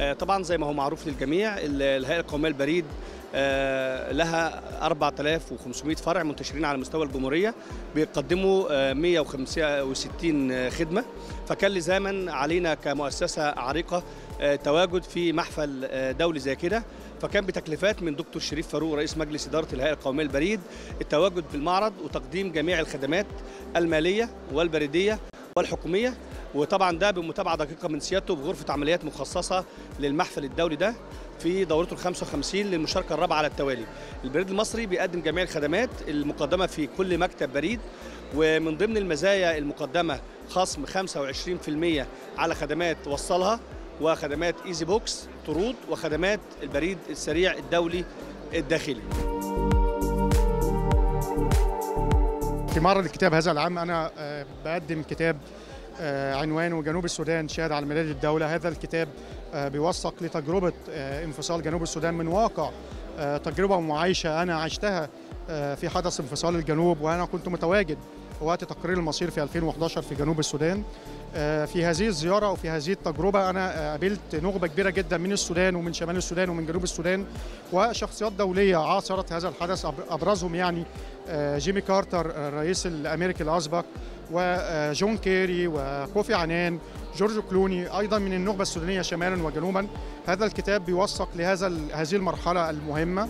طبعا زي ما هو معروف للجميع الهيئه القوميه للبريد لها 4500 فرع منتشرين على مستوى الجمهوريه بيقدموا 165 خدمه فكان لزاما علينا كمؤسسه عريقه تواجد في محفل دولي زي كده فكان بتكليفات من دكتور شريف فاروق رئيس مجلس اداره الهيئه القوميه للبريد التواجد في المعرض وتقديم جميع الخدمات الماليه والبريديه والحكوميه وطبعا ده بمتابعه دقيقه من سيادته بغرفه عمليات مخصصه للمحفل الدولي ده في دورته ال 55 للمشاركه الرابعه على التوالي. البريد المصري بيقدم جميع الخدمات المقدمه في كل مكتب بريد ومن ضمن المزايا المقدمه خصم 25% على خدمات وصلها وخدمات ايزي بوكس طرود وخدمات البريد السريع الدولي الداخلي. في معرض الكتاب هذا العام انا بقدم كتاب عنوانه جنوب السودان شهاده على ميلاد الدوله هذا الكتاب بيوثق لتجربه انفصال جنوب السودان من واقع تجربه معايشه انا عشتها في حدث انفصال الجنوب وانا كنت متواجد وقت تقرير المصير في 2011 في جنوب السودان في هذه الزيارة وفي هذه التجربة أنا قابلت نخبة كبيرة جدا من السودان ومن شمال السودان ومن جنوب السودان وشخصيات دولية عاصرت هذا الحدث أبرزهم يعني جيمي كارتر الرئيس الأمريكي الأسبق وجون كيري وكوفي عنان جورج كلوني أيضا من النخبة السودانية شمالا وجنوبا هذا الكتاب بيوثق لهذا هذه المرحلة المهمة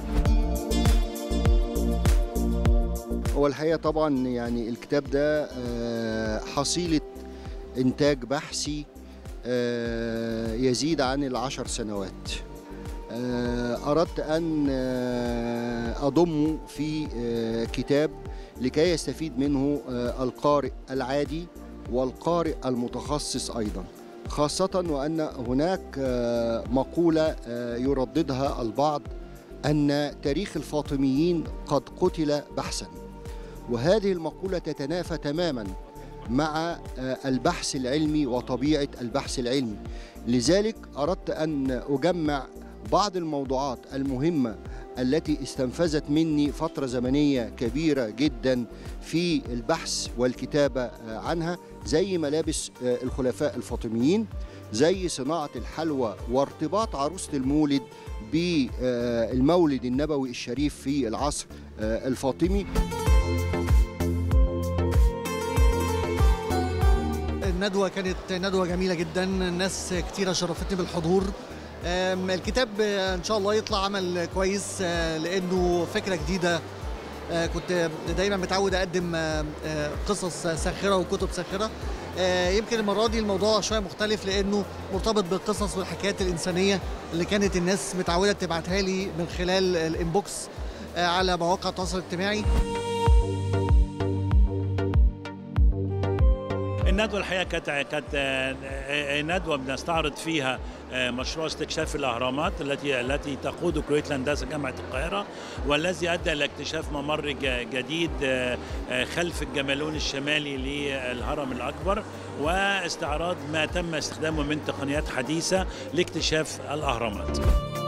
هو الحقيقة طبعا يعني الكتاب ده حصيلة إنتاج بحثي يزيد عن العشر سنوات أردت أن أضمه في كتاب لكي يستفيد منه القارئ العادي والقارئ المتخصص أيضا خاصة وأن هناك مقولة يرددها البعض أن تاريخ الفاطميين قد قتل بحثا وهذه المقولة تتنافى تماما مع البحث العلمي وطبيعة البحث العلمي لذلك أردت أن أجمع بعض الموضوعات المهمة التي استنفذت مني فترة زمنية كبيرة جدا في البحث والكتابة عنها زي ملابس الخلفاء الفاطميين زي صناعة الحلوى وارتباط عروسة المولد بالمولد النبوي الشريف في العصر الفاطمي الندوة كانت ندوة جميلة جدا الناس كتيرة شرفتني بالحضور الكتاب ان شاء الله يطلع عمل كويس لانه فكرة جديدة كنت دايما متعود اقدم قصص ساخرة وكتب ساخرة يمكن المرة دي الموضوع شوية مختلف لانه مرتبط بالقصص والحكايات الانسانية اللي كانت الناس متعودة تبعتها لي من خلال الانبوكس على مواقع التواصل الاجتماعي الندوه الحقيقه كانت كانت ندوه بنستعرض فيها مشروع استكشاف الاهرامات التي التي تقود كليه الهندسه جامعه القاهره والذي ادى الى اكتشاف ممر جديد خلف الجمالون الشمالي للهرم الاكبر واستعراض ما تم استخدامه من تقنيات حديثه لاكتشاف الاهرامات.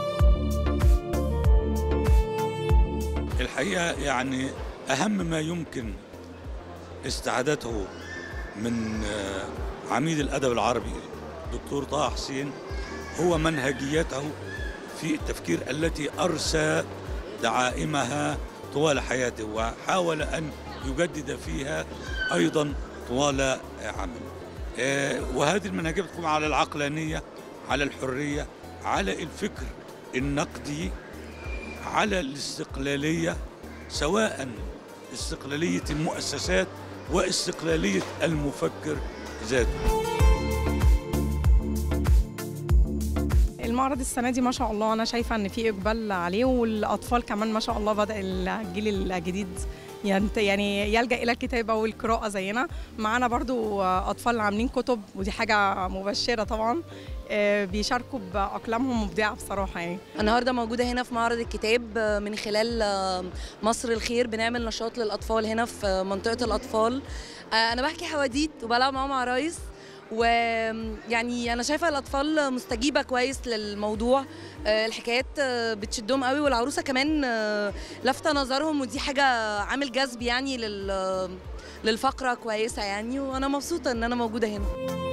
الحقيقه يعني اهم ما يمكن استعادته من عميد الادب العربي دكتور طه حسين هو منهجيته في التفكير التي ارسى دعائمها طوال حياته وحاول ان يجدد فيها ايضا طوال عمله وهذه المنهجيه بتقوم على العقلانيه على الحريه على الفكر النقدي على الاستقلاليه سواء استقلاليه المؤسسات واستقلالية المفكر ذاته المعرض السنة دي ما شاء الله أنا شايفة إن في إقبال عليه والأطفال كمان ما شاء الله بدأ الجيل الجديد يعني يلجأ إلى الكتابة والقراءة زينا معانا برضو أطفال عاملين كتب ودي حاجة مبشرة طبعا بيشاركوا باقلامهم مبدعه بصراحه يعني النهارده موجوده هنا في معرض الكتاب من خلال مصر الخير بنعمل نشاط للاطفال هنا في منطقه الاطفال انا بحكي حواديت وبلعب معاهم عرايس ويعني انا شايفه الاطفال مستجيبه كويس للموضوع الحكايات بتشدهم قوي والعروسه كمان لافته نظرهم ودي حاجه عامل جذب يعني لل للفقره كويسه يعني وانا مبسوطه ان انا موجوده هنا